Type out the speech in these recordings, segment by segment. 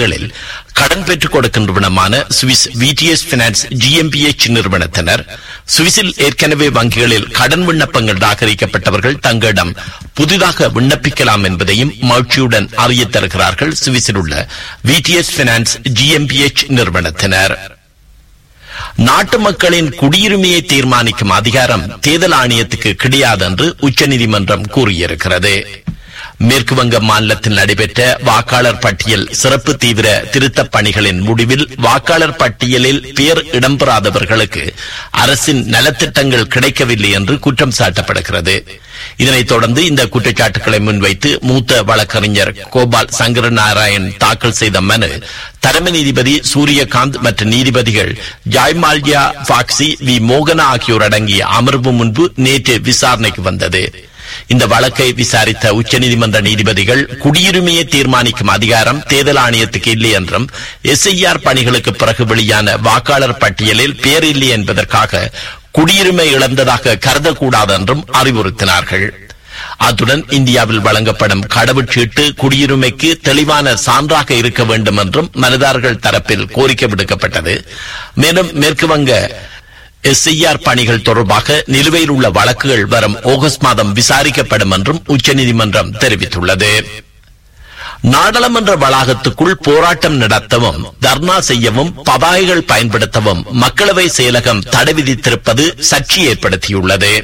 வங்கிகளில் கடன் பெற்றுக் கொடுக்கின்றவனமான சுவிஸ் விடிஎஸ் பினான்ஸ் ஜிஎம்பிஎச் நிறுவனத்தினர் சுவிஸில் ஏற்கனவே வங்கிகளில் கடன் விண்ணப்பங்கள் நிராகரிக்கப்பட்டவர்கள் தங்களிடம் புதிதாக விண்ணப்பிக்கலாம் என்பதையும் மகிழ்ச்சியுடன் அறியத் தருகிறார்கள் சுவிஸில் உள்ள விடிஎஸ் பினான்ஸ் ஜிஎம்பிஎச் நிறுவனத்தினர் நாட்டு மக்களின் குடியுரிமையை தீர்மானிக்கும் அதிகாரம் தேர்தல் ஆணையத்துக்கு கிடையாது என்று உச்சநீதிமன்றம் கூறியிருக்கிறது மேற்கு வங்க மாநிலத்தில் நடைபெற்ற வாக்காளர் பட்டியல் சிறப்பு தீவிர திருத்தப் பணிகளின் முடிவில் வாக்காளர் பட்டியலில் பெயர் இடம்பெறாதவர்களுக்கு அரசின் நலத்திட்டங்கள் கிடைக்கவில்லை என்று குற்றம் சாட்டப்படுகிறது இதனைத் தொடர்ந்து இந்த குற்றச்சாட்டுகளை முன்வைத்து மூத்த வழக்கறிஞர் கோபால் சங்கர நாராயண் தாக்கல் செய்த மனு தலைமை நீதிபதி சூரியகாந்த் மற்றும் நீதிபதிகள் ஜாய்மால்யா பாக்சி வி மோகனா ஆகியோர் அடங்கிய அமர்வு முன்பு நேற்று விசாரணைக்கு வந்தது இந்த வழக்கை விசாரித்த உச்சநீதிமன்ற நீதிபதிகள் குடியுரிமையை தீர்மானிக்கும் அதிகாரம் தேர்தல் ஆணையத்துக்கு இல்லை என்றும் எஸ்ஐஆர் பணிகளுக்கு பிறகு வெளியான வாக்காளர் பட்டியலில் பேர் இல்லை என்பதற்காக குடியுரிமை இழந்ததாக கருதக்கூடாது என்றும் அறிவுறுத்தினார்கள் அத்துடன் இந்தியாவில் வழங்கப்படும் கடவுச்சீட்டு குடியுரிமைக்கு தெளிவான சான்றாக இருக்க வேண்டும் என்றும் மனுதாரர்கள் தரப்பில் கோரிக்கை விடுக்கப்பட்டது மேலும் மேற்கு வங்க எஸ்ஐஆர் பணிகள் தொடர்பாக நிலுவையில் உள்ள வழக்குகள் வரும் ஆகஸ்ட் மாதம் விசாரிக்கப்படும் என்றும் உச்சநீதிமன்றம் தெரிவித்துள்ளது நாடாளுமன்ற வளாகத்துக்குள் போராட்டம் நடத்தவும் தர்ணா செய்யவும் பதாகைகள் பயன்படுத்தவும் மக்களவை செயலகம் தடை விதித்திருப்பது சர்ச்சை ஏற்படுத்தியுள்ளது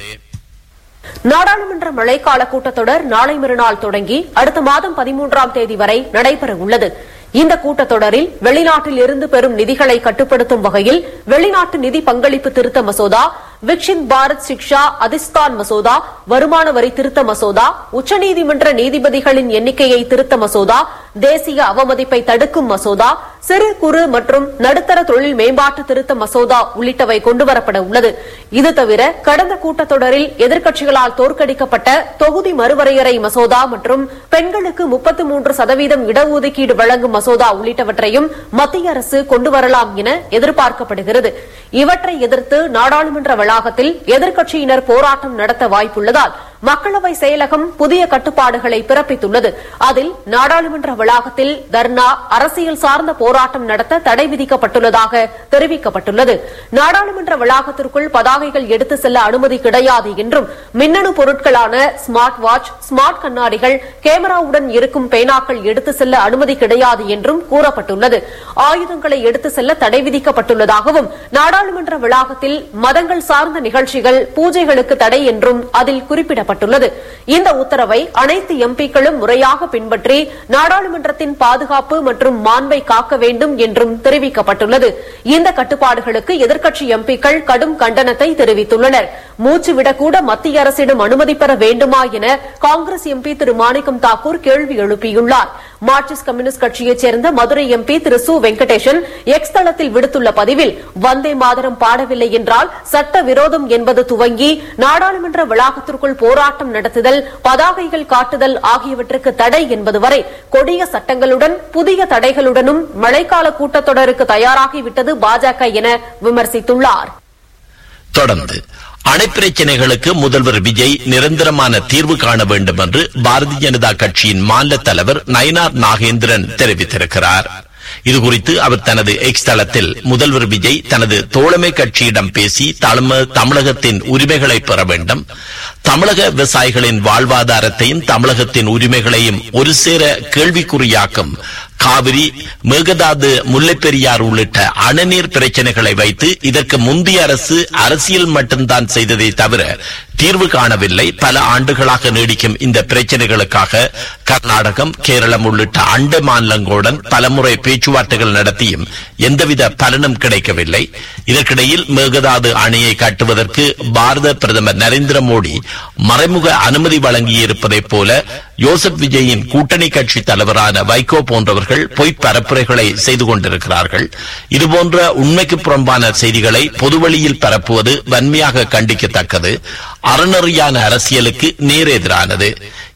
நாடாளுமன்ற மழைக்கால கூட்டத்தொடர் நாளை மறுநாள் தொடங்கி அடுத்த மாதம் பதிமூன்றாம் தேதி வரை நடைபெற உள்ளது இந்த கூட்டத்தொடரில் வெளிநாட்டில் இருந்து பெறும் நிதிகளை கட்டுப்படுத்தும் வகையில் வெளிநாட்டு நிதி பங்களிப்பு திருத்த மசோதா விக்ஷித் பாரத் சிக்ஷா அதிஸ்தான் மசோதா வருமான வரி திருத்த மசோதா உச்சநீதிமன்ற நீதிபதிகளின் எண்ணிக்கையை திருத்த மசோதா தேசிய அவமதிப்பை தடுக்கும் மசோதா சிறு குறு மற்றும் நடுத்தர தொழில் மேம்பாட்டு திருத்த மசோதா உள்ளிட்டவை கொண்டுவரப்பட உள்ளது இது தவிர கடந்த கூட்டத்தொடரில் எதிர்க்கட்சிகளால் தோற்கடிக்கப்பட்ட தொகுதி மறுவரையறை மசோதா மற்றும் பெண்களுக்கு முப்பத்து மூன்று சதவீதம் இடஒதுக்கீடு வழங்கும் மசோதா உள்ளிட்டவற்றையும் மத்திய அரசு கொண்டுவரலாம் என எதிர்பார்க்கப்படுகிறது இவற்றை எதிர்த்து நாடாளுமன்ற வளாகத்தில் எதிர்க்கட்சியினர் போராட்டம் நடத்த வாய்ப்புள்ளதால் மக்களவை செயலகம் புதிய கட்டுப்பாடுகளை பிறப்பித்துள்ளது அதில் நாடாளுமன்ற வளாகத்தில் தர்ணா அரசியல் சார்ந்த போராட்டம் நடத்த தடை விதிக்கப்பட்டுள்ளதாக தெரிவிக்கப்பட்டுள்ளது நாடாளுமன்ற வளாகத்திற்குள் பதாகைகள் எடுத்து செல்ல அனுமதி கிடையாது என்றும் மின்னணு பொருட்களான ஸ்மார்ட் வாட்ச் ஸ்மார்ட் கண்ணாடிகள் கேமராவுடன் இருக்கும் பேனாக்கள் எடுத்து செல்ல அனுமதி கிடையாது என்றும் கூறப்பட்டுள்ளது ஆயுதங்களை எடுத்து செல்ல தடை விதிக்கப்பட்டுள்ளதாகவும் நாடாளுமன்ற வளாகத்தில் மதங்கள் சார்ந்த நிகழ்ச்சிகள் பூஜைகளுக்கு தடை என்றும் அதில் குறிப்பிடப்பட்டுள்ளது இந்த உத்தரவை அனைத்து எம்பிக்களும் முறையாக பின்பற்றி நாடாளுமன்றத்தின் பாதுகாப்பு மற்றும் மாண்பை காக்க வேண்டும் என்றும் தெரிவிக்கப்பட்டுள்ளது இந்த கட்டுப்பாடுகளுக்கு எதிர்க்கட்சி எம்பிக்கள் கடும் கண்டனத்தை தெரிவித்துள்ளனர் மூச்சுவிடக்கூட மத்திய அரசிடம் அனுமதி பெற வேண்டுமா என காங்கிரஸ் எம்பி திரு மாணிக்கம் தாக்கூர் கேள்வி எழுப்பியுள்ளார் மார்க்சிஸ்ட் கம்யூனிஸ்ட் கட்சியைச் சேர்ந்த மதுரை எம்பி திரு சு வெங்கடேசன் எக்ஸ் தளத்தில் விடுத்துள்ள பதிவில் வந்தே மாதரம் பாடவில்லை என்றால் சட்ட விரோதம் என்பது துவங்கி நாடாளுமன்ற வளாகத்திற்குள் போராட்டம் நடத்துதல் பதாகைகள் காட்டுதல் ஆகியவற்றுக்கு தடை என்பது வரை கொடிய சட்டங்களுடன் புதிய தடைகளுடனும் மழைக்கால கூட்டத்தொடருக்கு தயாராகிவிட்டது பாஜக என விமர்சித்துள்ளார் தொடர்ந்து அணைப்பிரச்சனைகளுக்கு முதல்வர் விஜய் நிரந்தரமான தீர்வு காண வேண்டும் என்று பாரதிய ஜனதா கட்சியின் மாநில தலைவர் நயனார் நாகேந்திரன் தெரிவித்திருக்கிறார் இதுகுறித்து அவர் தனது எக்ஸ் தளத்தில் முதல்வர் விஜய் தனது தோழமை கட்சியிடம் பேசி தளம தமிழகத்தின் உரிமைகளை பெற வேண்டும் தமிழக விவசாயிகளின் வாழ்வாதாரத்தையும் தமிழகத்தின் உரிமைகளையும் ஒரு சேர கேள்விக்குறியாக்கும் காவிரி மேகதாது முல்லைப்பெரியார் உள்ளிட்ட அணநீர் பிரச்சனைகளை வைத்து இதற்கு முந்தைய அரசு அரசியல் மட்டும்தான் செய்ததை தவிர தீர்வு காணவில்லை பல ஆண்டுகளாக நீடிக்கும் இந்த பிரச்சனைகளுக்காக கர்நாடகம் கேரளம் உள்ளிட்ட அண்ட மாநிலங்களுடன் பலமுறை பேச்சுவார்த்தைகள் நடத்தியும் எந்தவித பலனும் கிடைக்கவில்லை இதற்கிடையில் மேகதாது அணையை கட்டுவதற்கு பாரத பிரதமர் நரேந்திர மோடி மறைமுக அனுமதி வழங்கியிருப்பதைப் போல யோசப் விஜயின் கூட்டணி கட்சி தலைவரான வைகோ போன்றவர்கள் பொய்ப் பரப்புரைகளை செய்து கொண்டிருக்கிறார்கள் இதுபோன்ற உண்மைக்கு புறம்பான செய்திகளை பொதுவழியில் பரப்புவது வன்மையாக கண்டிக்கத்தக்கது அறநெறியான அரசியலுக்கு நேரெதிரானது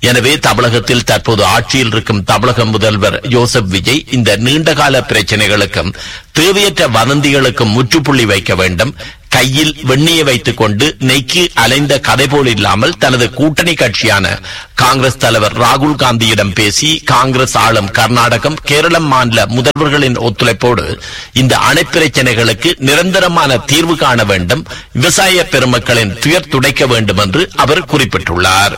எனவே தமிழகத்தில் தற்போது ஆட்சியில் இருக்கும் தமிழக முதல்வர் ஜோசப் விஜய் இந்த நீண்டகால பிரச்சனைகளுக்கும் தேவையற்ற வதந்திகளுக்கும் முற்றுப்புள்ளி வைக்க வேண்டும் கையில் வெண்ணியை வைத்துக் கொண்டு நெய்க்கு அலைந்த கதை போல் இல்லாமல் தனது கூட்டணி கட்சியான காங்கிரஸ் தலைவர் ராகுல் காந்தியிடம் பேசி காங்கிரஸ் ஆளும் கர்நாடகம் கேரளம் மாநில முதல்வர்களின் ஒத்துழைப்போடு இந்த அணைப்பிரச்சனைகளுக்கு நிரந்தரமான தீர்வு காண வேண்டும் விவசாய பெருமக்களின் துயர் துடைக்க வேண்டும் என்று அவர் குறிப்பிட்டுள்ளார்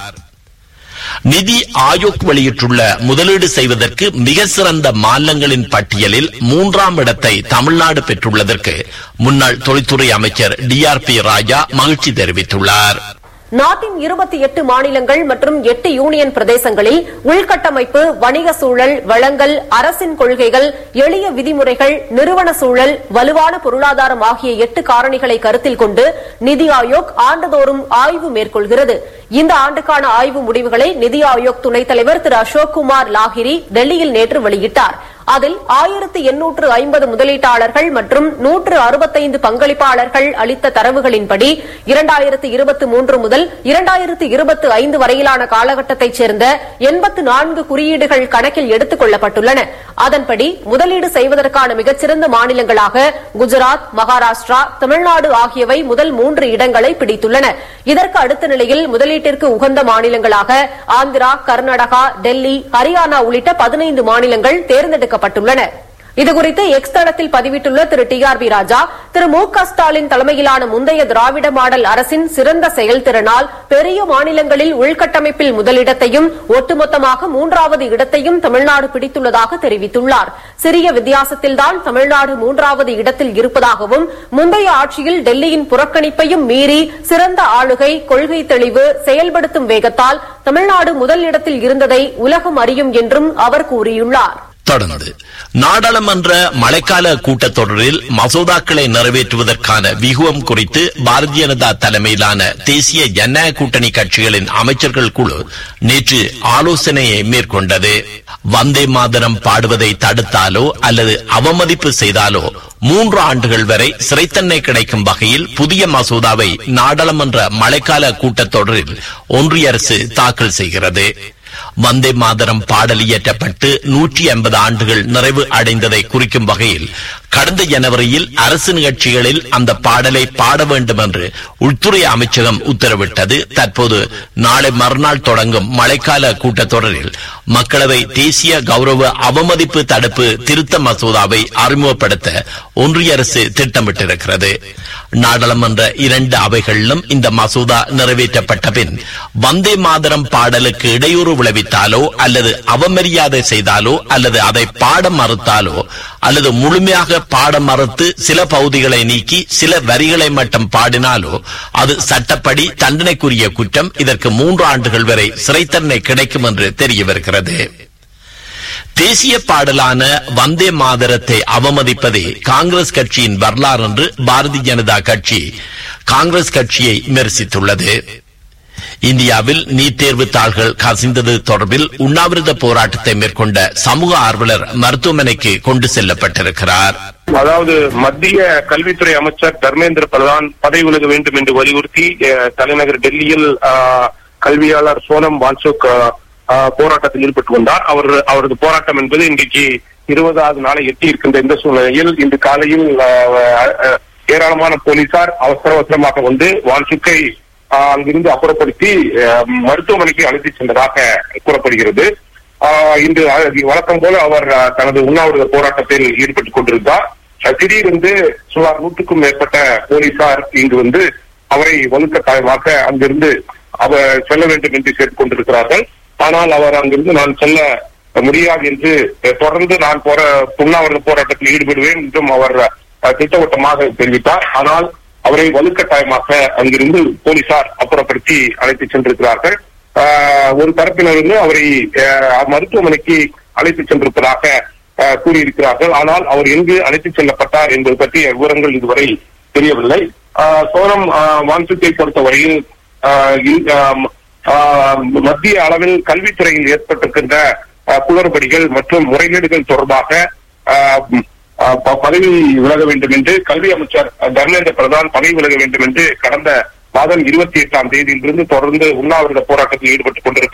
நிதி ஆயோக் வெளியிட்டுள்ள முதலீடு செய்வதற்கு மிக சிறந்த மாநிலங்களின் பட்டியலில் மூன்றாம் இடத்தை தமிழ்நாடு பெற்றுள்ளதற்கு முன்னாள் தொழில்துறை அமைச்சர் டி ஆர் பி ராஜா மகிழ்ச்சி தெரிவித்துள்ளார் நாட்டின் இருபத்தி எட்டு மாநிலங்கள் மற்றும் எட்டு யூனியன் பிரதேசங்களில் உள்கட்டமைப்பு வணிக சூழல் வளங்கள் அரசின் கொள்கைகள் எளிய விதிமுறைகள் நிறுவன சூழல் வலுவான பொருளாதாரம் ஆகிய எட்டு காரணிகளை கருத்தில் கொண்டு நிதி ஆயோக் ஆண்டுதோறும் ஆய்வு மேற்கொள்கிறது இந்த ஆண்டுக்கான ஆய்வு முடிவுகளை நிதி ஆயோக் துணைத் தலைவர் திரு அசோக் குமார் லாகிரி டெல்லியில் நேற்று வெளியிட்டார் அதில் ஆயிரத்து எண்ணூற்று ஐம்பது முதலீட்டாளர்கள் மற்றும் நூற்று அறுபத்தைந்து பங்களிப்பாளர்கள் அளித்த தரவுகளின்படி இரண்டாயிரத்து இருபத்தி மூன்று முதல் இரண்டாயிரத்து இருபத்தி ஐந்து வரையிலான காலகட்டத்தைச் சேர்ந்த எண்பத்து நான்கு குறியீடுகள் கணக்கில் எடுத்துக் கொள்ளப்பட்டுள்ளன அதன்படி முதலீடு செய்வதற்கான மிகச்சிறந்த மாநிலங்களாக குஜராத் மகாராஷ்டிரா தமிழ்நாடு ஆகியவை முதல் மூன்று இடங்களை பிடித்துள்ளன இதற்கு அடுத்த நிலையில் முதலீட்டிற்கு உகந்த மாநிலங்களாக ஆந்திரா கர்நாடகா டெல்லி ஹரியானா உள்ளிட்ட பதினைந்து மாநிலங்கள் தேர்ந்தெடுக்கப்பட்டுள்ளன இதுகுறித்து எக்ஸ் தளத்தில் பதிவிட்டுள்ள திரு டி ஆர் பி ராஜா திரு மு க ஸ்டாலின் தலைமையிலான முந்தைய திராவிட மாடல் அரசின் சிறந்த செயல்திறனால் பெரிய மாநிலங்களில் உள்கட்டமைப்பில் முதலிடத்தையும் ஒட்டுமொத்தமாக மூன்றாவது இடத்தையும் தமிழ்நாடு பிடித்துள்ளதாக தெரிவித்துள்ளார் சிறிய வித்தியாசத்தில்தான் தமிழ்நாடு மூன்றாவது இடத்தில் இருப்பதாகவும் முந்தைய ஆட்சியில் டெல்லியின் புறக்கணிப்பையும் மீறி சிறந்த ஆளுகை கொள்கை தெளிவு செயல்படுத்தும் வேகத்தால் தமிழ்நாடு முதல் இடத்தில் இருந்ததை உலகம் அறியும் என்றும் அவர் கூறியுள்ளார் தொடர்ந்து நாடாளுமன்ற மழைக்கால கூட்டத்தொடரில் மசோதாக்களை நிறைவேற்றுவதற்கான விகுவம் குறித்து பாரதிய ஜனதா தலைமையிலான தேசிய ஜனநாயக கூட்டணி கட்சிகளின் அமைச்சர்கள் குழு நேற்று ஆலோசனையை மேற்கொண்டது வந்தே மாதரம் பாடுவதை தடுத்தாலோ அல்லது அவமதிப்பு செய்தாலோ மூன்று ஆண்டுகள் வரை சிறைத்தன்மை கிடைக்கும் வகையில் புதிய மசோதாவை நாடாளுமன்ற மழைக்கால கூட்டத்தொடரில் ஒன்றிய அரசு தாக்கல் செய்கிறது வந்தே மாதரம் பாடல் இயற்றப்பட்டு நூற்றி ஐம்பது ஆண்டுகள் நிறைவு அடைந்ததை குறிக்கும் வகையில் கடந்த ஜனவரியில் அரசு நிகழ்ச்சிகளில் அந்த பாடலை பாட வேண்டும் என்று உள்துறை அமைச்சகம் உத்தரவிட்டது தற்போது நாளை மறுநாள் தொடங்கும் மழைக்கால கூட்டத்தொடரில் மக்களவை தேசிய கௌரவ அவமதிப்பு தடுப்பு திருத்த மசோதாவை அறிமுகப்படுத்த ஒன்றிய அரசு திட்டமிட்டிருக்கிறது நாடாளுமன்ற இரண்டு அவைகளிலும் இந்த மசோதா நிறைவேற்றப்பட்ட பின் வந்தே மாதரம் பாடலுக்கு இடையூறு விளைவித்தாலோ அல்லது அவமரியாதை செய்தாலோ அல்லது அதை பாட மறுத்தாலோ அல்லது முழுமையாக பாட மறுத்து சில பகுதிகளை நீக்கி சில வரிகளை மட்டும் பாடினாலோ அது சட்டப்படி தண்டனைக்குரிய குற்றம் இதற்கு மூன்று ஆண்டுகள் வரை சிறை தண்டனை கிடைக்கும் என்று தெரிய வருகிறது தேசிய பாடலான வந்தே மாதரத்தை அவமதிப்பதே காங்கிரஸ் கட்சியின் வரலாறு என்று பாரதிய ஜனதா கட்சி காங்கிரஸ் கட்சியை விமர்சித்துள்ளது இந்தியாவில் நீட் தேர்வு தாள்கள் கசிந்தது தொடர்பில் உண்ணாவிரத போராட்டத்தை மேற்கொண்ட சமூக ஆர்வலர் மருத்துவமனைக்கு கொண்டு செல்லப்பட்டிருக்கிறார் அதாவது மத்திய கல்வித்துறை அமைச்சர் தர்மேந்திர பிரதான் பதவி விலக வேண்டும் என்று வலியுறுத்தி அஹ், தலைநகர் டெல்லியில் அஹ், கல்வியாளர் சோனம் வான்சுக் அஹ், அஹ், போராட்டத்தில் ஈடுபட்டு வந்தார் அவர் அவரது போராட்டம் என்பது இன்றைக்கு இருபதாவது நாளை எட்டி இருக்கின்ற இந்த சூழ்நிலையில் இன்று காலையில் அஹ், அஹ், ஏராளமான போலீசார் அவசர அவசரமாக வந்து வான்சுக்கை அஹ், அங்கிருந்து அப்புறப்படுத்தி அஹ், மருத்துவமனைக்கு அழைத்து சென்றதாக கூறப்படுகிறது ஆஹ் இன்று அஹ், வழக்கம் போல அவர் அஹ், தனது உண்ணாவிரத போராட்டத்தில் ஈடுபட்டுக் கொண்டிருந்தார் அஹ், திடீரென்று சுமார் நூற்றுக்கும் மேற்பட்ட போலீசார் இங்கு வந்து அவரை வலுக்கட்டாயமாக அங்கிருந்து அவர் செல்ல வேண்டும் என்று கேட்டுக் கொண்டிருக்கிறார்கள் ஆனால் அவர் அங்கிருந்து நான் செல்ல முடியாது என்று அஹ், தொடர்ந்து நான் போற உண்ணாவிரத போராட்டத்தில் ஈடுபடுவேன் என்றும் அவர் அஹ், திட்டவட்டமாக தெரிவித்தார் ஆனால் அவரை வலுக்கட்டாயமாக அங்கிருந்து போலீசார் அப்புறப்படுத்தி அழைத்து சென்றிருக்கிறார்கள் ஆஹ் ஒரு தரப்பினர் வந்து அவரை ஆஹ் மருத்துவமனைக்கு அழைத்து சென்றிருப்பதாக ஆஹ் கூறியிருக்கிறார்கள் ஆனால் அவர் எங்கு அழைத்து செல்லப்பட்டார் என்பது பற்றிய விவரங்கள் இதுவரை தெரியவில்லை ஆஹ் சோனம் ஆஹ் வான்சுக்கை பொறுத்தவரையில் ஆஹ் இ- ஆம், ஆஹ் மத்திய அளவில் கல்வித்துறையில் ஏற்பட்டிருக்கின்ற ஆஹ் குளறுபடிகள் மற்றும் முறைகேடுகள் தொடர்பாக ஆஹ் ஆஹ் ப- பதவி விலக வேண்டும் என்று கல்வி அமைச்சர் தர்மேந்திர பிரதான் பதவி விலக வேண்டும் என்று கடந்த மாதம் இருபத்தி எட்டாம் தேதியிலிருந்து தொடர்ந்து உண்ணாவிரத போராட்டத்தில் ஈடுபட்டுக் கொண்டிருக்கிறார்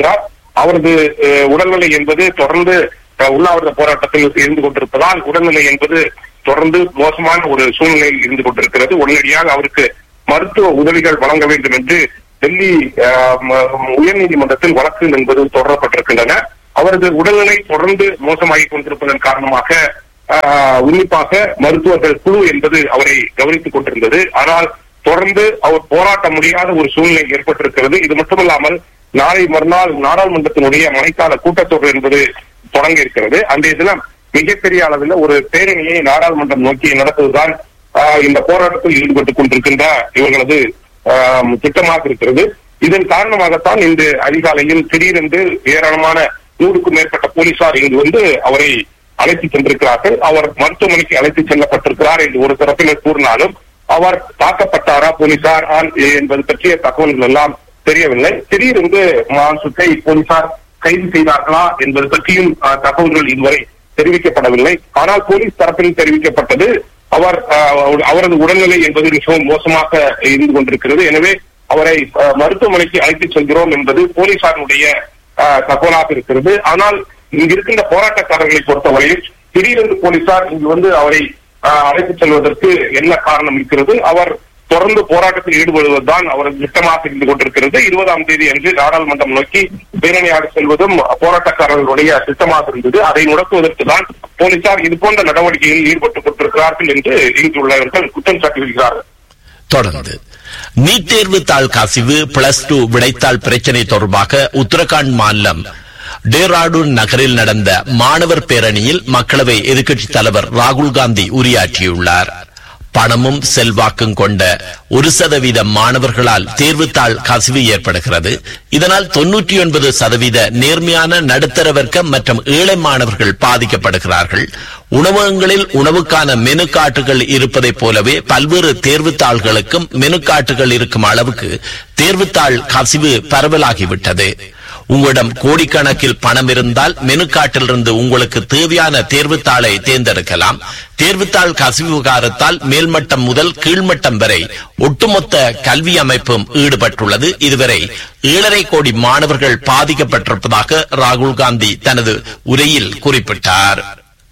அவரது அஹ், உடல்நிலை என்பது தொடர்ந்து அஹ், உண்ணாவிரத போராட்டத்தில் இருந்து கொண்டிருப்பதால் உடல்நிலை என்பது தொடர்ந்து மோசமான ஒரு சூழ்நிலையில் இருந்து கொண்டிருக்கிறது உடனடியாக அவருக்கு மருத்துவ உதவிகள் வழங்க வேண்டும் என்று டெல்லி அஹ், ம- உயர்நீதிமன்றத்தில் வழக்கு என்பது தொடரப்பட்டிருக்கின்றன அவரது உடல்நிலை தொடர்ந்து மோசமாகி கொண்டிருப்பதன் காரணமாக ஆஹ், உன்னிப்பாக மருத்துவர்கள் குழு என்பது அவரை கவனித்துக் கொண்டிருந்தது ஆனால் தொடர்ந்து அவர் போராட்ட முடியாத ஒரு சூழ்நிலை ஏற்பட்டிருக்கிறது இது மட்டுமல்லாமல் நாளை மறுநாள் நாடாளுமன்றத்தினுடைய மழைக்கால கூட்டத்தொடர் என்பது தொடங்க இருக்கிறது அன்றைய தினம் மிகப்பெரிய அளவில் ஒரு பேரணியை நாடாளுமன்றம் நோக்கி நடத்துவதுதான் ஆஹ், இந்த போராட்டத்தில் ஈடுபட்டுக் கொண்டிருக்கின்ற இவர்களது ஆஹ், திட்டமாக இருக்கிறது இதன் காரணமாகத்தான் இன்று அதிகாலையில் திடீரென்று ஏராளமான நூறுக்கும் மேற்பட்ட போலீசார் இங்கு வந்து அவரை அழைத்து சென்றிருக்கிறார்கள் அவர் மருத்துவமனைக்கு அழைத்து செல்லப்பட்டிருக்கிறார் என்று ஒரு தரப்பினர் கூறினாலும் அவர் தாக்கப்பட்டாரா போலீசார் ஆன் என்பது பற்றிய தகவல்கள் எல்லாம் தெரியவில்லை திடீரென்று மாசுக்கை போலீசார் கைது செய்தார்களா என்பது பற்றியும் அஹ், தகவல்கள் இதுவரை தெரிவிக்கப்படவில்லை ஆனால் போலீஸ் தரப்பில் தெரிவிக்கப்பட்டது அவர் அஹ், அவரது உடல்நிலை என்பது மிகவும் மோசமாக இருந்து கொண்டிருக்கிறது எனவே அவரை அஹ், மருத்துவமனைக்கு அழைத்துச் செல்கிறோம் என்பது போலீசாருடைய அஹ், தகவலாக இருக்கிறது ஆனால் இங்கு இருக்கின்ற போராட்டக்காரர்களை பொறுத்தவரையில் திடீரென்று போலீசார் இங்கு வந்து அவரை அஹ், அழைத்துச் செல்வதற்கு என்ன காரணம் இருக்கிறது அவர் தொடர்ந்து போராட்டத்தில் ஈடுபடுவதுதான் அவரது திட்டமாக இருந்து கொண்டிருக்கிறது இருபதாம் தேதி அன்று நாடாளுமன்றம் நோக்கி பேரணியாக செல்வதும் போராட்டக்காரர்களுடைய திட்டமாக இருந்தது அதை முடக்குவதற்கு தான் போலீசார் இது போன்ற நடவடிக்கைகளில் ஈடுபட்டுக் கொண்டிருக்கிறார்கள் என்று இங்குள்ளவர்கள் குற்றம் சாட்டியிருக்கிறார்கள் தொடர்ந்து நீட் தேர்வு தாள் கசிவு பிளஸ் டூ விடைத்தாள் பிரச்சினை தொடர்பாக உத்தரகாண்ட் மாநிலம் டேராடூன் நகரில் நடந்த மாணவர் பேரணியில் மக்களவை எதிர்க்கட்சித் தலைவர் ராகுல் காந்தி உரையாற்றியுள்ளார் பணமும் செல்வாக்கும் கொண்ட ஒரு சதவீத மாணவர்களால் தேர்வுத்தாள் கசிவு ஏற்படுகிறது இதனால் தொன்னூற்றி ஒன்பது சதவீத நேர்மையான நடுத்தர வர்க்கம் மற்றும் ஏழை மாணவர்கள் பாதிக்கப்படுகிறார்கள் உணவகங்களில் உணவுக்கான மெனு காட்டுகள் இருப்பதைப் போலவே பல்வேறு தேர்வுத்தாள்களுக்கும் மெனு காட்டுகள் இருக்கும் அளவுக்கு தேர்வுத்தாள் கசிவு பரவலாகிவிட்டது உங்களிடம் கோடிக்கணக்கில் பணம் இருந்தால் மெனு காட்டிலிருந்து உங்களுக்கு தேவையான தேர்வுத்தாளை தேர்ந்தெடுக்கலாம் தேர்வுத்தாள் கசிவு விவகாரத்தால் மேல்மட்டம் முதல் கீழ்மட்டம் வரை ஒட்டுமொத்த கல்வி அமைப்பும் ஈடுபட்டுள்ளது இதுவரை ஏழரை கோடி மாணவர்கள் பாதிக்கப்பட்டிருப்பதாக ராகுல் காந்தி தனது உரையில் குறிப்பிட்டார்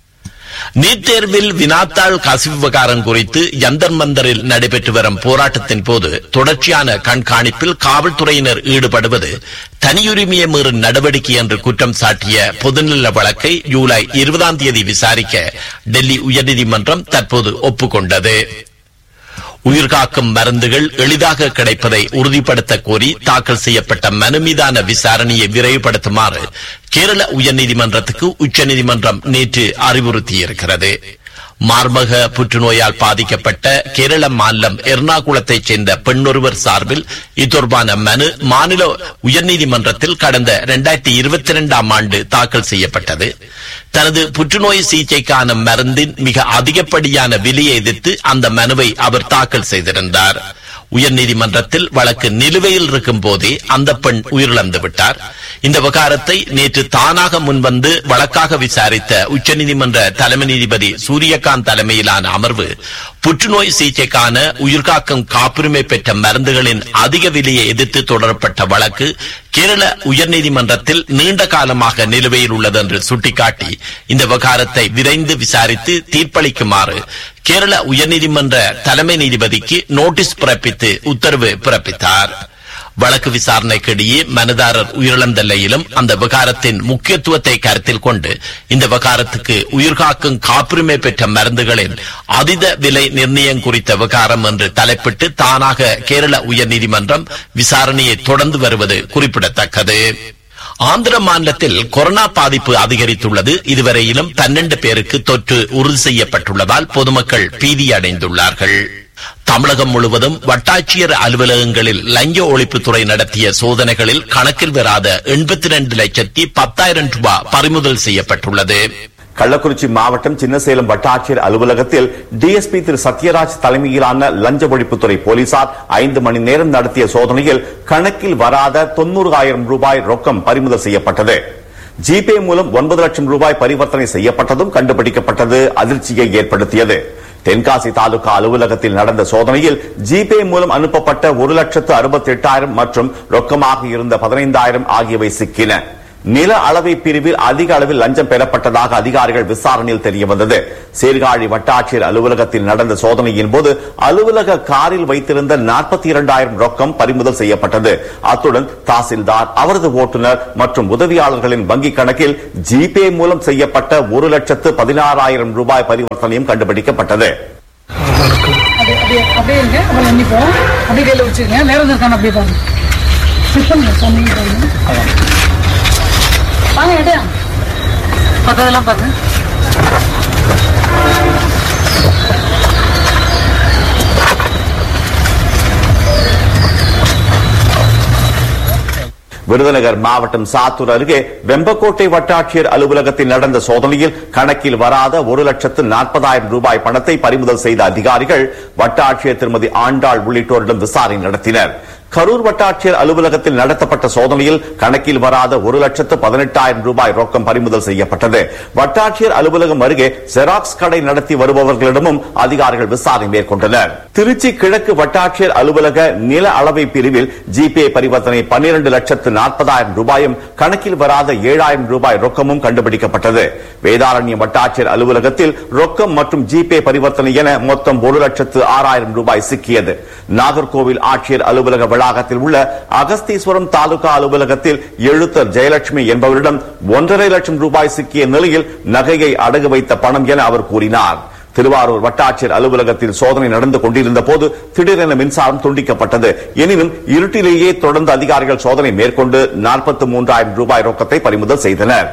நீட் தேர்வில் வினாத்தாள் கசிவு விவகாரம் குறித்து யந்தர் மந்தரில் நடைபெற்று வரும் போராட்டத்தின் போது தொடர்ச்சியான கண்காணிப்பில் காவல்துறையினர் ஈடுபடுவது தனியுரிமையை மீறும் நடவடிக்கை என்று குற்றம் சாட்டிய பொதுநல வழக்கை ஜூலை இருபதாம் தேதி விசாரிக்க டெல்லி உயர்நீதிமன்றம் தற்போது ஒப்புக்கொண்டது உயிர்காக்கும் மருந்துகள் எளிதாக கிடைப்பதை உறுதிப்படுத்த கோரி தாக்கல் செய்யப்பட்ட மனு மீதான விசாரணையை விரைவுபடுத்துமாறு கேரள உயர்நீதிமன்றத்துக்கு உச்சநீதிமன்றம் நேற்று அறிவுறுத்தியிருக்கிறது மார்பக புற்றுநோயால் பாதிக்கப்பட்ட கேரள மாநிலம் எர்ணாகுளத்தைச் சேர்ந்த பெண்ணொருவர் சார்பில் இத்தொடர்பான மனு மாநில உயர்நீதிமன்றத்தில் கடந்த இரண்டாயிரத்தி இருபத்தி இரண்டாம் ஆண்டு தாக்கல் செய்யப்பட்டது தனது புற்றுநோய் சிகிச்சைக்கான மருந்தின் மிக அதிகப்படியான விலையை எதிர்த்து அந்த மனுவை அவர் தாக்கல் செய்திருந்தார் உயர்நீதிமன்றத்தில் வழக்கு நிலுவையில் இருக்கும் போதே அந்த பெண் உயிரிழந்து விட்டார் இந்த விவகாரத்தை நேற்று தானாக முன்வந்து வழக்காக விசாரித்த உச்சநீதிமன்ற தலைமை நீதிபதி சூரியகாந்த் தலைமையிலான அமர்வு புற்றுநோய் சிகிச்சைக்கான உயிர்காக்கும் காப்புரிமை பெற்ற மருந்துகளின் அதிக விலையை எதிர்த்து தொடரப்பட்ட வழக்கு கேரள உயர்நீதிமன்றத்தில் நீண்ட காலமாக நிலுவையில் உள்ளது என்று சுட்டிக்காட்டி இந்த விவகாரத்தை விரைந்து விசாரித்து தீர்ப்பளிக்குமாறு கேரள உயர்நீதிமன்ற தலைமை நீதிபதிக்கு நோட்டீஸ் பிறப்பித்து உத்தரவு பிறப்பித்தார் வழக்கு விசாரணைக்கு இடையே மனுதாரர் உயிரிழந்த நிலையிலும் அந்த விவகாரத்தின் முக்கியத்துவத்தை கருத்தில் கொண்டு இந்த விவகாரத்துக்கு உயிர்காக்கும் காப்புரிமை பெற்ற மருந்துகளின் அதித விலை நிர்ணயம் குறித்த விவகாரம் என்று தலைப்பிட்டு தானாக கேரள உயர்நீதிமன்றம் விசாரணையை தொடர்ந்து வருவது குறிப்பிடத்தக்கது ஆந்திர மாநிலத்தில் கொரோனா பாதிப்பு அதிகரித்துள்ளது இதுவரையிலும் பன்னெண்டு பேருக்கு தொற்று உறுதி செய்யப்பட்டுள்ளதால் பொதுமக்கள் பீதியடைந்துள்ளார்கள் தமிழகம் முழுவதும் வட்டாட்சியர் அலுவலகங்களில் லஞ்ச ஒழிப்புத்துறை நடத்திய சோதனைகளில் கணக்கில் வராத எண்பத்தி ரெண்டு லட்சத்தி பத்தாயிரம் ரூபாய் பறிமுதல் செய்யப்பட்டுள்ளது கள்ளக்குறிச்சி மாவட்டம் சின்னசேலம் வட்டாட்சியர் அலுவலகத்தில் டிஎஸ்பி திரு சத்யராஜ் தலைமையிலான லஞ்ச ஒழிப்புத்துறை போலீசார் ஐந்து மணி நேரம் நடத்திய சோதனையில் கணக்கில் வராத தொன்னூறு ஆயிரம் ரூபாய் ரொக்கம் பறிமுதல் செய்யப்பட்டது ஜிபே மூலம் ஒன்பது லட்சம் ரூபாய் பரிவர்த்தனை செய்யப்பட்டதும் கண்டுபிடிக்கப்பட்டது அதிர்ச்சியை ஏற்படுத்தியது தென்காசி தாலுகா அலுவலகத்தில் நடந்த சோதனையில் ஜிபே மூலம் அனுப்பப்பட்ட ஒரு லட்சத்து அறுபத்தி எட்டாயிரம் மற்றும் ரொக்கமாக இருந்த பதினைந்தாயிரம் ஆகியவை சிக்கின நில அளவை பிரிவில் அதிக அளவில் லஞ்சம் பெறப்பட்டதாக அதிகாரிகள் விசாரணையில் தெரிய வந்தது சீர்காழி வட்டாட்சியர் அலுவலகத்தில் நடந்த சோதனையின் போது அலுவலக காரில் வைத்திருந்த நாற்பத்தி இரண்டாயிரம் ரொக்கம் பறிமுதல் செய்யப்பட்டது அத்துடன் தாசில்தார் அவரது ஓட்டுநர் மற்றும் உதவியாளர்களின் வங்கிக் கணக்கில் ஜிபே மூலம் செய்யப்பட்ட ஒரு லட்சத்து பதினாறாயிரம் ரூபாய் பரிவர்த்தனையும் கண்டுபிடிக்கப்பட்டது அப்படியே அப்படியே அப்படியே இருங்க அப்புறம் எண்ணிப்போம் அப்படியே கையில் வச்சுக்கோங்க நேரம் இருக்கான அப்படியே பாருங்க செக் பண்ணுங்க சொன்னீங்க பாருங்க வாங்க எடையா பக்கத்தெல்லாம் பாருங்க விருதுநகர் மாவட்டம் சாத்தூர் அருகே வெம்பக்கோட்டை வட்டாட்சியர் அலுவலகத்தில் நடந்த சோதனையில் கணக்கில் வராத ஒரு லட்சத்து நாற்பதாயிரம் ரூபாய் பணத்தை பறிமுதல் செய்த அதிகாரிகள் வட்டாட்சியர் திருமதி ஆண்டாள் உள்ளிட்டோரிடம் விசாரணை நடத்தினர் கரூர் வட்டாட்சியர் அலுவலகத்தில் நடத்தப்பட்ட சோதனையில் கணக்கில் வராத ஒரு லட்சத்து பதினெட்டாயிரம் ரூபாய் ரொக்கம் பறிமுதல் செய்யப்பட்டது வட்டாட்சியர் அலுவலகம் அருகே ஜெராக்ஸ் கடை நடத்தி வருபவர்களிடமும் அதிகாரிகள் விசாரணை மேற்கொண்டனர் திருச்சி கிழக்கு வட்டாட்சியர் அலுவலக நில அளவை பிரிவில் ஜிபே பரிவர்த்தனை பன்னிரண்டு லட்சத்து நாற்பதாயிரம் ரூபாயும் கணக்கில் வராத ஏழாயிரம் ரூபாய் ரொக்கமும் கண்டுபிடிக்கப்பட்டது வேதாரண்யம் வட்டாட்சியர் அலுவலகத்தில் ரொக்கம் மற்றும் ஜிபே பரிவர்த்தனை என மொத்தம் ஒரு லட்சத்து ஆறாயிரம் ரூபாய் சிக்கியது நாகர்கோவில் ஆட்சியர் அலுவலக வளாகத்தில் உள்ள அகஸ்தீஸ்வரம் தாலுகா அலுவலகத்தில் எழுத்தர் ஜெயலட்சுமி என்பவரிடம் ஒன்றரை லட்சம் ரூபாய் சிக்கிய நிலையில் நகையை அடகு வைத்த பணம் என அவர் கூறினார் திருவாரூர் வட்டாட்சியர் அலுவலகத்தில் சோதனை நடந்து கொண்டிருந்த போது திடீரென மின்சாரம் துண்டிக்கப்பட்டது எனினும் இருட்டிலேயே தொடர்ந்து அதிகாரிகள் சோதனை மேற்கொண்டு நாற்பத்தி மூன்றாயிரம் ரூபாய் ரொக்கத்தை பறிமுதல் செய்தனர்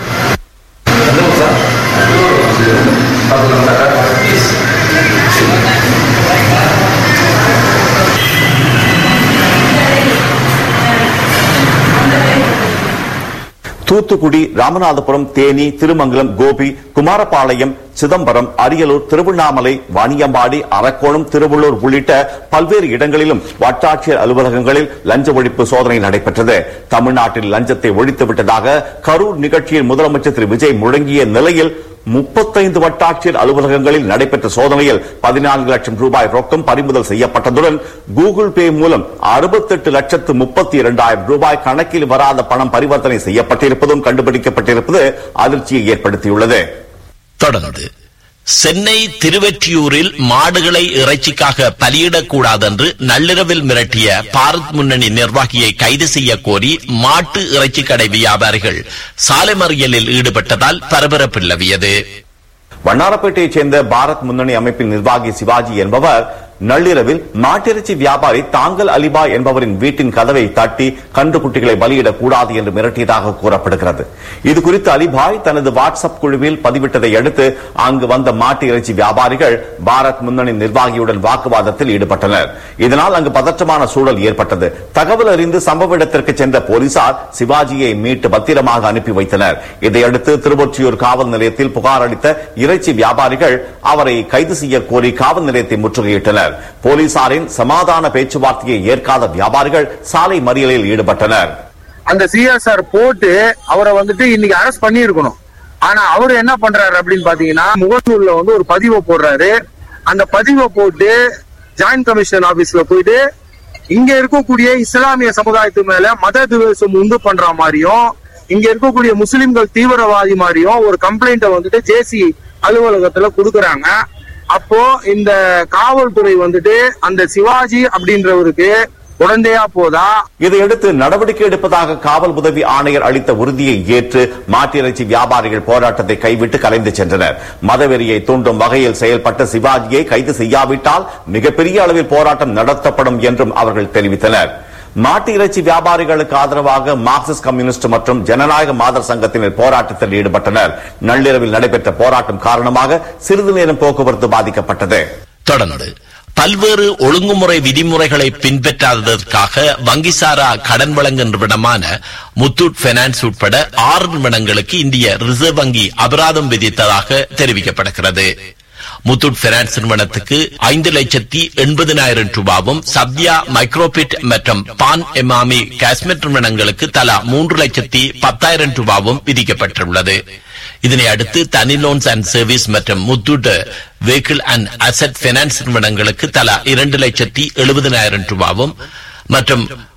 தூத்துக்குடி ராமநாதபுரம் தேனி திருமங்கலம் கோபி குமாரபாளையம் சிதம்பரம் அரியலூர் திருவண்ணாமலை வாணியம்பாடி அரக்கோணம் திருவள்ளூர் உள்ளிட்ட பல்வேறு இடங்களிலும் வட்டாட்சியர் அலுவலகங்களில் லஞ்ச ஒழிப்பு சோதனை நடைபெற்றது தமிழ்நாட்டில் லஞ்சத்தை ஒழித்து விட்டதாக கரூர் நிகழ்ச்சியில் முதலமைச்சர் திரு விஜய் முழங்கிய நிலையில் முப்பத்தைந்து வட்டாட்சியர் அலுவலகங்களில் நடைபெற்ற சோதனையில் பதினான்கு லட்சம் ரூபாய் ரொக்கம் பறிமுதல் செய்யப்பட்டதுடன் கூகுள் பே மூலம் அறுபத்தெட்டு லட்சத்து முப்பத்தி இரண்டாயிரம் ரூபாய் கணக்கில் வராத பணம் பரிவர்த்தனை செய்யப்பட்டிருப்பதும் கண்டுபிடிக்கப்பட்டிருப்பது அதிர்ச்சியை ஏற்படுத்தியுள்ளது தொடர்ந்து சென்னை திருவெற்றியூரில் மாடுகளை இறைச்சிக்காக பலியிடக்கூடாதென்று நள்ளிரவில் மிரட்டிய பாரத் முன்னணி நிர்வாகியை கைது செய்ய கோரி மாட்டு இறைச்சி கடை வியாபாரிகள் சாலை மறியலில் ஈடுபட்டதால் பரபரப்பு நிலவியது வண்ணாரப்பேட்டையைச் சேர்ந்த பாரத் முன்னணி அமைப்பின் நிர்வாகி சிவாஜி என்பவர் நள்ளிரவில் மாட்டிறைச்சி வியாபாரி தாங்கல் அலிபா என்பவரின் வீட்டின் கதவை தட்டி கன்றுக்குட்டிகளை பலியிடக் கூடாது என்று மிரட்டியதாக கூறப்படுகிறது இது குறித்து அலிபாய் தனது வாட்ஸ்அப் குழுவில் பதிவிட்டதை அடுத்து அங்கு வந்த மாட்டு இறைச்சி வியாபாரிகள் பாரத் முன்னணி நிர்வாகியுடன் வாக்குவாதத்தில் ஈடுபட்டனர் இதனால் அங்கு பதற்றமான சூழல் ஏற்பட்டது தகவல் அறிந்து சம்பவ இடத்திற்கு சென்ற போலீசார் சிவாஜியை மீட்டு பத்திரமாக அனுப்பி வைத்தனர் இதையடுத்து திருவொற்றியூர் காவல் நிலையத்தில் புகார் அளித்த இறைச்சி வியாபாரிகள் அவரை கைது செய்ய கோரி காவல் நிலையத்தை முற்றுகையிட்டனர் போலீசாரின் சமாதான பேச்சுவார்த்தையை ஏற்காத வியாபாரிகள் சாலை மறியலில் ஈடுபட்டனர் அந்த சிஎஸ்ஆர் போட்டு அவரை வந்துட்டு இன்னைக்கு அரெஸ்ட் பண்ணி இருக்கணும் ஆனா அவரு என்ன பண்றாரு அப்படின்னு பாத்தீங்கன்னா முகநூல்ல வந்து ஒரு பதிவை போடுறாரு அந்த பதிவை போட்டு ஜாயின்ட் கமிஷன் ஆபீஸ்ல போயிட்டு இங்க இருக்கக்கூடிய இஸ்லாமிய சமுதாயத்து மேல மத துவேஷம் உண்டு பண்ற மாதிரியும் இங்க இருக்கக்கூடிய முஸ்லிம்கள் தீவிரவாதி மாதிரியும் ஒரு கம்ப்ளைண்ட்டை வந்துட்டு ஜேசி அலுவலகத்துல கொடுக்கறாங்க அப்போ இந்த காவல்துறை வந்துட்டு அந்த சிவாஜி அப்படின்றவருக்கு உடந்தையா போதா இதையடுத்து நடவடிக்கை எடுப்பதாக காவல் உதவி ஆணையர் அளித்த உறுதியை ஏற்று மாட்டிறைச்சி வியாபாரிகள் போராட்டத்தை கைவிட்டு கலைந்து சென்றனர் மதவெறியை தூண்டும் வகையில் செயல்பட்ட சிவாஜியை கைது செய்யாவிட்டால் மிகப்பெரிய அளவில் போராட்டம் நடத்தப்படும் என்றும் அவர்கள் தெரிவித்தனர் மாட்டு இறைச்சி வியாபாரிகளுக்கு ஆதரவாக மார்க்சிஸ்ட் கம்யூனிஸ்ட் மற்றும் ஜனநாயக மாதர் சங்கத்தினர் போராட்டத்தில் ஈடுபட்டனர் நள்ளிரவில் நடைபெற்ற போராட்டம் காரணமாக சிறிது நேரம் போக்குவரத்து பாதிக்கப்பட்டது தொடர்ந்து பல்வேறு ஒழுங்குமுறை விதிமுறைகளை பின்பற்றாததற்காக வங்கிசாரா கடன் வழங்கும் நிறுவனமான முத்தூட் பைனான்ஸ் உட்பட ஆறு நிறுவனங்களுக்கு இந்திய ரிசர்வ் வங்கி அபராதம் விதித்ததாக தெரிவிக்கப்படுகிறது முத்தூட் பைனான்ஸ் நிறுவனத்துக்கு ஐந்து லட்சத்தி எண்பதினாயிரம் ரூபாவும் சத்யா மைக்ரோபிட் மற்றும் பான் எமாமி காஷ்மீர் நிறுவனங்களுக்கு தலா மூன்று லட்சத்தி பத்தாயிரம் ரூபாவும் விதிக்கப்பட்டுள்ளது இதனை அடுத்து தனி லோன்ஸ் அண்ட் சர்வீஸ் மற்றும் Muthoot vehicle and asset finance நிறுவனங்களுக்கு தலா இரண்டு லட்சத்தி எழுபதினாயிரம் ரூபாவும் மற்றும்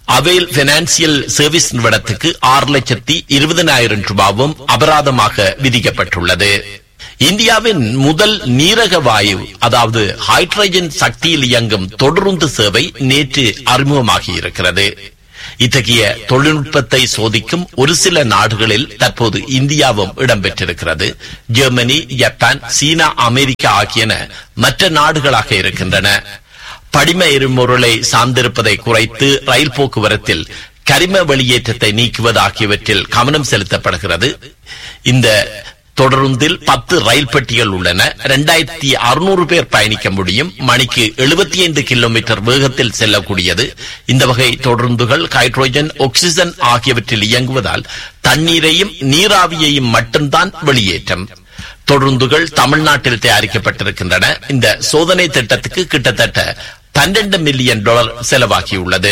அவேல் பினான்சியல் சர்வீஸ் நிறுவனத்துக்கு ஆறு லட்சத்தி இருபதனாயிரம் ரூபாவும் அபராதமாக விதிக்கப்பட்டுள்ளது இந்தியாவின் முதல் நீரக வாயு அதாவது ஹைட்ரஜன் சக்தியில் இயங்கும் தொடருந்து சேவை நேற்று அறிமுகமாகி இருக்கிறது இத்தகைய தொழில்நுட்பத்தை சோதிக்கும் ஒரு சில நாடுகளில் தற்போது இந்தியாவும் இடம்பெற்றிருக்கிறது ஜெர்மனி ஜப்பான் சீனா அமெரிக்கா ஆகியன மற்ற நாடுகளாக இருக்கின்றன படிம எரிபொருளை சார்ந்திருப்பதை குறைத்து ரயில் போக்குவரத்தில் கரிம வெளியேற்றத்தை நீக்குவது ஆகியவற்றில் கவனம் செலுத்தப்படுகிறது இந்த தொடருந்தில் பத்து ரயில் பெட்டிகள் உள்ளன இரண்டாயிரத்தி அறுநூறு பேர் பயணிக்க முடியும் மணிக்கு எழுபத்தி ஐந்து கிலோமீட்டர் வேகத்தில் செல்லக்கூடியது இந்த வகை தொடருந்துகள் ஹைட்ரோஜன் ஆக்சிஜன் ஆகியவற்றில் இயங்குவதால் தண்ணீரையும் நீராவியையும் மட்டும்தான் வெளியேற்றம் தொடருந்துகள் தமிழ்நாட்டில் தயாரிக்கப்பட்டிருக்கின்றன இந்த சோதனை திட்டத்துக்கு கிட்டத்தட்ட பன்னெண்டு மில்லியன் டாலர் செலவாகியுள்ளது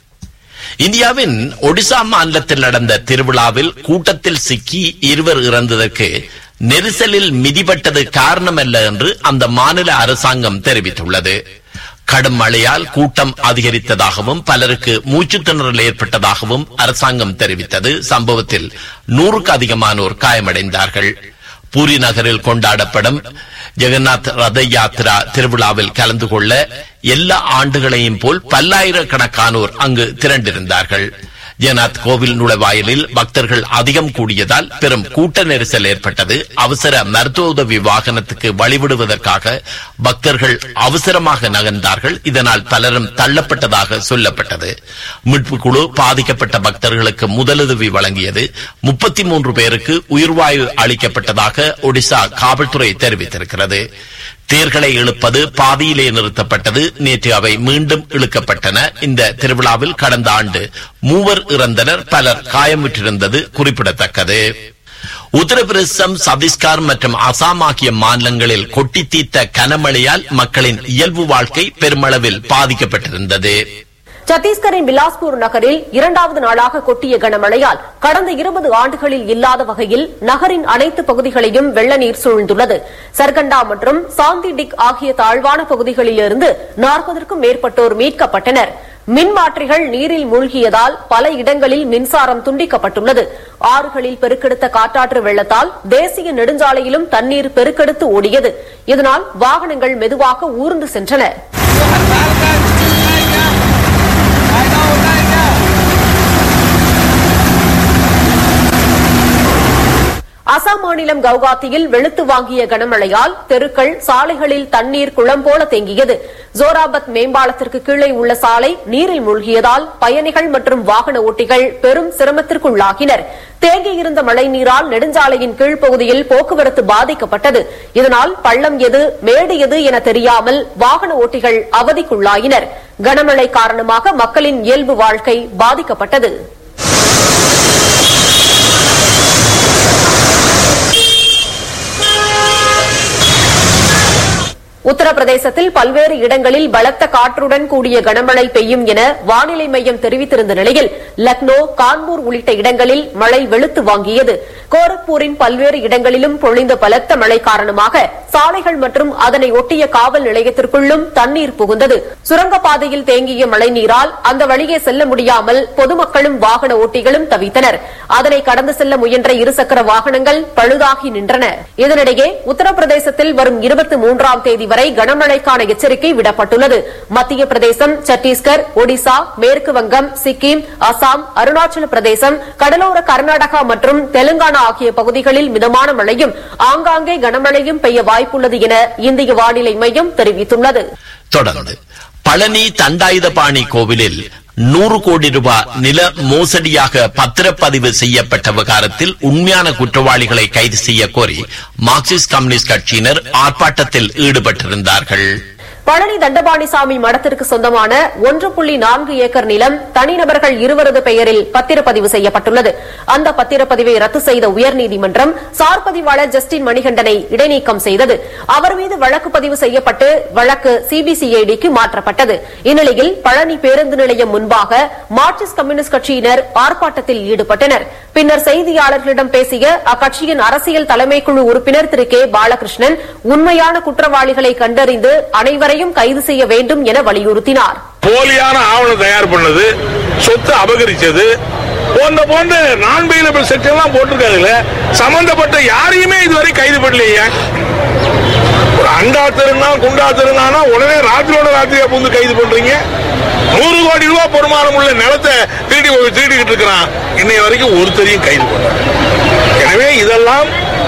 இந்தியாவின் ஒடிசா மாநிலத்தில் நடந்த திருவிழாவில் கூட்டத்தில் சிக்கி இருவர் இறந்ததற்கு நெரிசலில் மிதிப்பட்டது காரணமல்ல என்று அந்த மாநில அரசாங்கம் தெரிவித்துள்ளது கடும் மழையால் கூட்டம் அதிகரித்ததாகவும் பலருக்கு மூச்சுத் திணறல் ஏற்பட்டதாகவும் அரசாங்கம் தெரிவித்தது சம்பவத்தில் நூறுக்கு அதிகமானோர் காயமடைந்தார்கள் பூரி நகரில் கொண்டாடப்படும் ஜெகநாத் ரத யாத்ரா திருவிழாவில் கலந்து கொள்ள எல்லா ஆண்டுகளையும் போல் பல்லாயிரக்கணக்கானோர் அங்கு திரண்டிருந்தார்கள் ஜெகநாத் கோவில் நுழைவாயிலில் பக்தர்கள் அதிகம் கூடியதால் பெரும் கூட்ட நெரிசல் ஏற்பட்டது அவசர மருத்துவ உதவி வாகனத்துக்கு வழிவிடுவதற்காக பக்தர்கள் அவசரமாக நகர்ந்தார்கள் இதனால் பலரும் தள்ளப்பட்டதாக சொல்லப்பட்டது மீட்பு குழு பாதிக்கப்பட்ட பக்தர்களுக்கு முதலுதவி வழங்கியது முப்பத்தி மூன்று பேருக்கு உயிர்வாயு அளிக்கப்பட்டதாக ஒடிசா காவல்துறை தெரிவித்திருக்கிறது தேர்களை இழுப்பது பாதியிலே நிறுத்தப்பட்டது நேற்று அவை மீண்டும் இழுக்கப்பட்டன இந்த திருவிழாவில் கடந்த ஆண்டு மூவர் இறந்தனர் பலர் காயமுற்றிருந்தது குறிப்பிடத்தக்கது உத்தரப்பிரதேசம் சத்தீஸ்கர் மற்றும் அசாம் ஆகிய மாநிலங்களில் கொட்டி தீர்த்த கனமழையால் மக்களின் இயல்பு வாழ்க்கை பெருமளவில் பாதிக்கப்பட்டிருந்தது சத்தீஸ்கரின் பிலாஸ்பூர் நகரில் இரண்டாவது நாளாக கொட்டிய கனமழையால் கடந்த இருபது ஆண்டுகளில் இல்லாத வகையில் நகரின் அனைத்து பகுதிகளையும் வெள்ள நீர் சூழ்ந்துள்ளது சர்கண்டா மற்றும் சாந்திடிக் ஆகிய தாழ்வான பகுதிகளிலிருந்து நாற்பதற்கும் மேற்பட்டோர் மீட்கப்பட்டனர் மின்மாற்றிகள் நீரில் மூழ்கியதால் பல இடங்களில் மின்சாரம் துண்டிக்கப்பட்டுள்ளது ஆறுகளில் பெருக்கெடுத்த காட்டாற்று வெள்ளத்தால் தேசிய நெடுஞ்சாலையிலும் தண்ணீர் பெருக்கெடுத்து ஓடியது இதனால் வாகனங்கள் மெதுவாக ஊர்ந்து சென்றன அசாம் மாநிலம் கவுகாத்தியில் வெளுத்து வாங்கிய கனமழையால் தெருக்கள் சாலைகளில் தண்ணீர் குளம் போல தேங்கியது ஜோராபத் மேம்பாலத்திற்கு கீழே உள்ள சாலை நீரில் மூழ்கியதால் பயணிகள் மற்றும் வாகன ஓட்டிகள் பெரும் சிரமத்திற்குள்ளாகினர் தேங்கியிருந்த மழை நீரால் நெடுஞ்சாலையின் கீழ்ப்பகுதியில் போக்குவரத்து பாதிக்கப்பட்டது இதனால் பள்ளம் எது மேடு எது என தெரியாமல் வாகன ஓட்டிகள் அவதிக்குள்ளாயினர் கனமழை காரணமாக மக்களின் இயல்பு வாழ்க்கை பாதிக்கப்பட்டது உத்தரப்பிரதேசத்தில் பல்வேறு இடங்களில் பலத்த காற்றுடன் கூடிய கனமழை பெய்யும் என வானிலை மையம் தெரிவித்திருந்த நிலையில் லக்னோ கான்பூர் உள்ளிட்ட இடங்களில் மழை வெளுத்து வாங்கியது கோரக்பூரின் பல்வேறு இடங்களிலும் பொழிந்த பலத்த மழை காரணமாக சாலைகள் மற்றும் அதனை ஒட்டிய காவல் நிலையத்திற்குள்ளும் தண்ணீர் புகுந்தது சுரங்கப்பாதையில் தேங்கிய மழை நீரால் அந்த வழியே செல்ல முடியாமல் பொதுமக்களும் வாகன ஓட்டிகளும் தவித்தனர் அதனை கடந்து செல்ல முயன்ற இருசக்கர வாகனங்கள் பழுதாகி நின்றன இதனிடையே உத்தரப்பிரதேசத்தில் வரும் இருபத்தி மூன்றாம் தேதி வரை கனமழைக்கான எச்சரிக்கை விடப்பட்டுள்ளது மத்திய பிரதேசம் சத்தீஸ்கர் ஒடிசா மேற்கு வங்கம் சிக்கிம் அசாம் அருணாச்சல பிரதேசம் கடலோர கர்நாடகா மற்றும் தெலுங்கானா ஆகிய பகுதிகளில் மிதமான மழையும் ஆங்காங்கே கனமழையும் பெய்ய வாய்ப்புள்ளது என இந்திய வானிலை மையம் தெரிவித்துள்ளது தொடர்ந்து பழனி தண்டாயுதபாணி கோவிலில் நூறு கோடி ரூபாய் நில மோசடியாக பத்திரப்பதிவு செய்யப்பட்ட விவகாரத்தில் உண்மையான குற்றவாளிகளை கைது செய்ய கோரி மார்க்சிஸ்ட் கம்யூனிஸ்ட் கட்சியினர் ஆர்ப்பாட்டத்தில் ஈடுபட்டிருந்தார்கள் பழனி தண்டபாணிசாமி மடத்திற்கு சொந்தமான ஒன்று புள்ளி நான்கு ஏக்கர் நிலம் தனிநபர்கள் இருவரது பெயரில் பத்திரப்பதிவு செய்யப்பட்டுள்ளது அந்த பத்திரப்பதிவை ரத்து செய்த உயர்நீதிமன்றம் சார் பதிவாளர் ஜஸ்டின் மணிகண்டனை இடைநீக்கம் செய்தது அவர் மீது வழக்கு பதிவு செய்யப்பட்டு வழக்கு சிபிசிஐடிக்கு மாற்றப்பட்டது இந்நிலையில் பழனி பேருந்து நிலையம் முன்பாக மார்க்சிஸ்ட் கம்யூனிஸ்ட் கட்சியினர் ஆர்ப்பாட்டத்தில் ஈடுபட்டனர் பின்னர் செய்தியாளர்களிடம் பேசிய அக்கட்சியின் அரசியல் தலைமைக்குழு உறுப்பினர் திரு கே பாலகிருஷ்ணன் உண்மையான குற்றவாளிகளை கண்டறிந்து அனைவரையும் கைது செய்ய வேண்டும் என வலியுறுத்தினார் போலியான ஆவணம் தயார் பண்ணது சொத்து அபகரிச்சது போன்ற போன்ற நான் பெயிலபிள் செக்ஷன் எல்லாம் போட்டிருக்காதுல சம்பந்தப்பட்ட யாரையுமே இதுவரை கைது பண்ணலையே ஒரு அண்டா திருநா குண்டா திருநானா உடனே ராத்திரியோட ராத்திரியா புந்து கைது பண்றீங்க நூறு கோடி ரூபாய் பெருமானம் உள்ள நிலத்தை திருடி திருடிக்கிட்டு இருக்கிறான் இன்னைய வரைக்கும் ஒருத்தரையும் கைது பண்ண எனவே இதெல்லாம்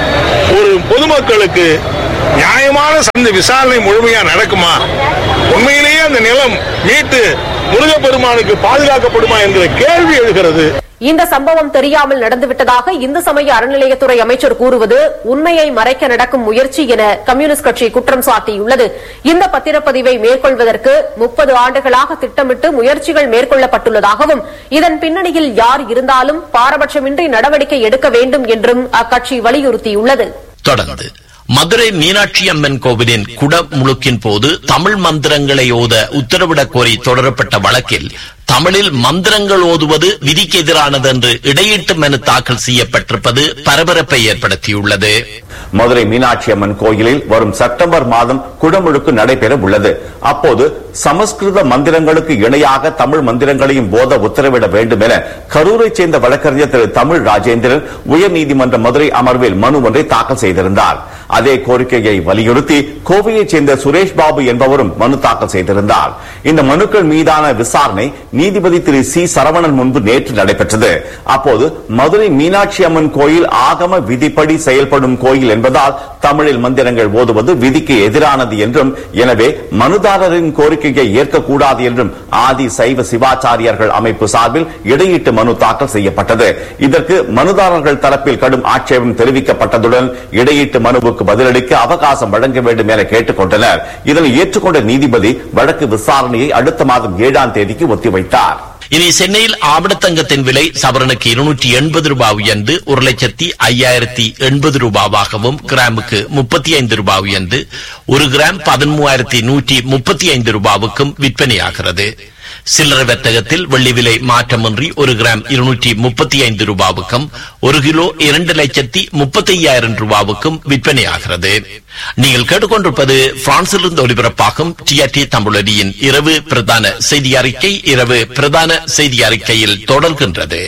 ஒரு பொதுமக்களுக்கு நியாயமான சந்த விசாரணை முழுமையா நடக்குமா உண்மையிலேயே அந்த நிலம் மீட்டு முருகப்பெருமானுக்கு பாதுகாக்கப்படுமா என்கிற கேள்வி எழுகிறது இந்த சம்பவம் தெரியாமல் நடந்துவிட்டதாக இந்து சமய அறநிலையத்துறை அமைச்சர் கூறுவது உண்மையை மறைக்க நடக்கும் முயற்சி என கம்யூனிஸ்ட் கட்சி குற்றம் சாட்டியுள்ளது இந்த பத்திரப்பதிவை மேற்கொள்வதற்கு முப்பது ஆண்டுகளாக திட்டமிட்டு முயற்சிகள் மேற்கொள்ளப்பட்டுள்ளதாகவும் இதன் பின்னணியில் யார் இருந்தாலும் பாரபட்சமின்றி நடவடிக்கை எடுக்க வேண்டும் என்றும் அக்கட்சி வலியுறுத்தியுள்ளது தொடர்ந்து மதுரை மீனாட்சி அம்மன் கோவிலின் குடமுழுக்கின் போது தமிழ் மந்திரங்களை ஓத உத்தரவிடக் கோரி தொடரப்பட்ட வழக்கில் தமிழில் மந்திரங்கள் ஓதுவது விதிக்கு எதிரானது என்று இடையீட்டு மனு தாக்கல் செய்யப்பட்டிருப்பது பரபரப்பை ஏற்படுத்தியுள்ளது மதுரை மீனாட்சி அம்மன் கோயிலில் வரும் செப்டம்பர் மாதம் குடமுழுக்கு நடைபெற உள்ளது அப்போது சமஸ்கிருத மந்திரங்களுக்கு இணையாக தமிழ் மந்திரங்களையும் போத உத்தரவிட வேண்டும் என கரூரைச் சேர்ந்த வழக்கறிஞர் திரு தமிழ் ராஜேந்திரன் உயர்நீதிமன்ற மதுரை அமர்வில் மனு ஒன்றை தாக்கல் செய்திருந்தார் அதே கோரிக்கையை வலியுறுத்தி கோவையைச் சேர்ந்த சுரேஷ் பாபு என்பவரும் மனு தாக்கல் செய்திருந்தார் இந்த மனுக்கள் மீதான விசாரணை நீதிபதி திரு சி சரவணன் முன்பு நேற்று நடைபெற்றது அப்போது மதுரை மீனாட்சி அம்மன் கோயில் ஆகம விதிப்படி செயல்படும் கோயில் என்பதால் தமிழில் மந்திரங்கள் ஓதுவது விதிக்கு எதிரானது என்றும் எனவே மனுதாரரின் கோரிக்கையை ஏற்கக்கூடாது என்றும் ஆதி சைவ சிவாச்சாரியர்கள் அமைப்பு சார்பில் இடையீட்டு மனு தாக்கல் செய்யப்பட்டது இதற்கு மனுதாரர்கள் தரப்பில் கடும் ஆட்சேபம் தெரிவிக்கப்பட்டதுடன் இடையீட்டு மனுவுக்கு பதிலளிக்க அவகாசம் வழங்க வேண்டும் என கேட்டுக் கொண்டனர் இதனை ஏற்றுக்கொண்ட நீதிபதி வழக்கு விசாரணையை அடுத்த மாதம் ஏழாம் தேதிக்கு ஒத்திவைத்தார் இனி சென்னையில் ஆவணத்தங்கத்தின் விலை சவரனுக்கு இருநூற்றி எண்பது ரூபாய் உயர்ந்து ஒரு லட்சத்தி ஐயாயிரத்தி எண்பது ரூபாவாகவும் கிராமுக்கு முப்பத்தி ஐந்து ரூபாய் உயர்ந்து ஒரு கிராம் பதிமூவாயிரத்தி நூற்றி முப்பத்தி ஐந்து ரூபாவுக்கும் விற்பனையாகிறது சில்லறை வர்த்தகத்தில் வெள்ளி விலை மாற்றமின்றி ஒரு கிராம் இருநூற்றி முப்பத்தி ஐந்து ரூபாவுக்கும் ஒரு கிலோ இரண்டு லட்சத்தி முப்பத்தி ஐயாயிரம் ரூபாவுக்கும் விற்பனையாகிறது நீங்கள் கேட்டுக்கொண்டிருப்பது பிரான்சிலிருந்து ஒலிபரப்பாகும் டிஆர்டி தமிழடியின் இரவு பிரதான செய்தி அறிக்கை இரவு பிரதான செய்தி அறிக்கையில் தொடர்கின்றது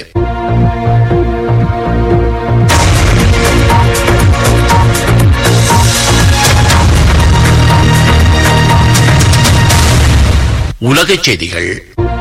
உலகச் செய்திகள்